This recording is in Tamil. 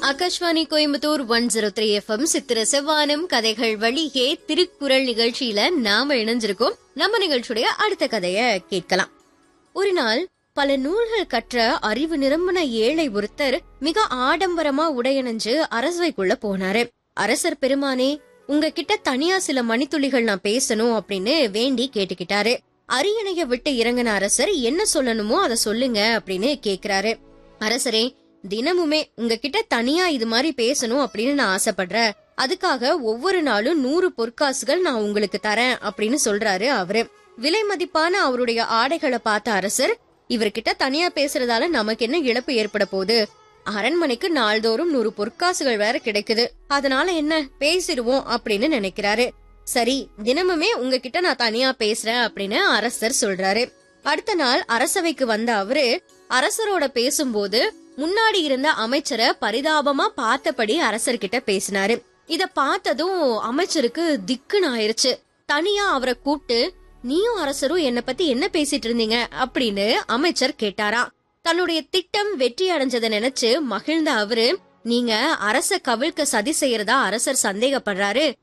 Akashvani Coimbatore one zero three FM சித்திர செவ்வானம் கதைகள் வழியே திருக்குறள் நிகழ்ச்சியில நாம இணைஞ்சிருக்கோம் நம்ம நிகழ்ச்சியுடைய அடுத்த கதைய கேட்கலாம் ஒரு நாள் பல நூல்கள் கற்ற அறிவு நிரம்பின ஏழை ஒருத்தர் மிக ஆடம்பரமா உடையணிஞ்சு அரசவைக்குள்ள போனாரு அரசர் பெருமானே உங்ககிட்ட தனியா சில மணித்துளிகள் நான் பேசணும் அப்படின்னு வேண்டி கேட்டுக்கிட்டாரு அரியணைய விட்டு இறங்கின அரசர் என்ன சொல்லணுமோ அதை சொல்லுங்க அப்படின்னு கேக்குறாரு அரசரே தினமுமே உங்ககிட்ட தனியா இது மாதிரி பேசணும் அப்படின்னு நான் ஆசைப்படுறேன் அதுக்காக ஒவ்வொரு நாளும் நூறு பொற்காசுகள் நான் உங்களுக்கு தரேன் அப்படின்னு சொல்றாரு அவரு விலை மதிப்பான அவருடைய ஆடைகளை பார்த்த அரசர் இவர்கிட்ட தனியா பேசுறதால நமக்கு என்ன இழப்பு ஏற்பட போகுது அரண்மனைக்கு நாள்தோறும் நூறு பொற்காசுகள் வேற கிடைக்குது அதனால என்ன பேசிடுவோம் அப்படின்னு நினைக்கிறாரு சரி தினமுமே உங்ககிட்ட நான் தனியா பேசுறேன் அப்படின்னு அரசர் சொல்றாரு அடுத்த நாள் அரசவைக்கு வந்த அவரு அரசரோட பேசும்போது முன்னாடி இருந்த அமைச்சரை பரிதாபமா பார்த்தபடி அரசர்கிட்ட பேசினாரு இத பார்த்ததும் அமைச்சருக்கு திக்குன்னு ஆயிருச்சு தனியா அவரை கூப்பிட்டு நீயும் அரசரும் என்ன பத்தி என்ன பேசிட்டு இருந்தீங்க அப்படின்னு அமைச்சர் கேட்டாராம் தன்னுடைய திட்டம் வெற்றி அடைஞ்சதை நினைச்சு மகிழ்ந்த அவரு நீங்க அரச கவிழ்க்க சதி செய்யறதா அரசர் சந்தேகப்படுறாரு